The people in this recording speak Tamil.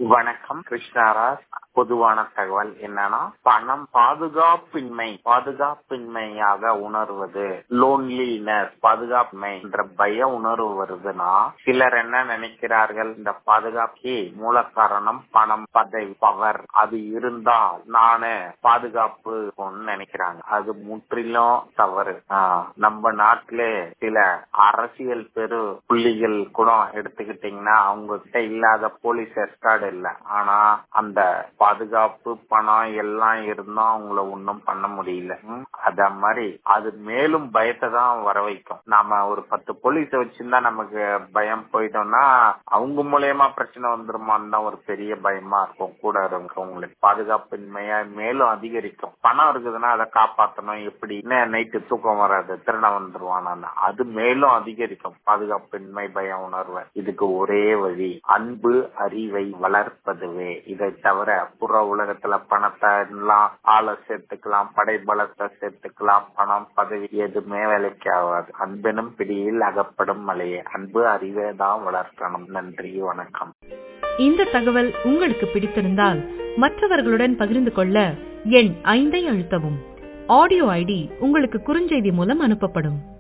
வணக்கம் கிருஷ்ணராஜ் பொதுவான தகவல் என்னன்னா பணம் பாதுகாப்பின்மை பாதுகாப்பின்மையாக உணர்வது லோன்லினஸ் பாதுகாப்பின்மை என்ற பய உணர்வு வருதுன்னா சிலர் என்ன நினைக்கிறார்கள் இந்த பாதுகாப்பு மூல காரணம் பணம் பதவி பவர் அது இருந்தால் நானு பாதுகாப்பு நினைக்கிறாங்க அது முற்றிலும் தவறு ஆஹ் நம்ம நாட்டிலே சில அரசியல் பெரு புள்ளிகள் கூட எடுத்துக்கிட்டீங்கன்னா அவங்க கிட்ட இல்லாத போலீஸ் எஸ்கார்டு இல்ல ஆனா அந்த பாதுகாப்பு பணம் எல்லாம் இருந்தும் அவங்கள ஒன்னும் பண்ண முடியல ம், அத மாதிரி அது மேலும் பயத்தை தான் வர வைக்கும் நாம ஒரு பத்து போலீஸ வச்சிருந்தா நமக்கு பயம் போயிட்டோம்னா அவங்க மூலியமா பிரச்சனை வந்துருமான்னு தான் ஒரு பெரிய பயமா இருக்கும் கூட இருக்கவங்களுக்கு பாதுகாப்பின்மையா மேலும் அதிகரிக்கும் பணம் இருக்குதுன்னா அதை காப்பாத்தணும் எப்படி நைட்டு தூக்கம் வராது திருட வந்துருவானா அது மேலும் அதிகரிக்கும் பாதுகாப்பின்மை பயம் உணர்வு இதுக்கு ஒரே வழி அன்பு அறிவை வளர்ப்பதுவே இதை தவிர புற உலகத்துல பணத்தை எல்லாம் ஆளை சேர்த்துக்கலாம் படைபலத்தை சேர்த்துக்கலாம் பணம் பதவி எதுவுமே வேலைக்கு ஆகாது அன்பெனும் பிடியில் அகப்படும் மலையே அன்பு அறிவை தான் வளர்க்கணும் நன்றி வணக்கம் இந்த தகவல் உங்களுக்கு பிடித்திருந்தால் மற்றவர்களுடன் பகிர்ந்து கொள்ள எண் ஐந்தை அழுத்தவும் ஆடியோ ஐடி உங்களுக்கு குறுஞ்செய்தி மூலம் அனுப்பப்படும்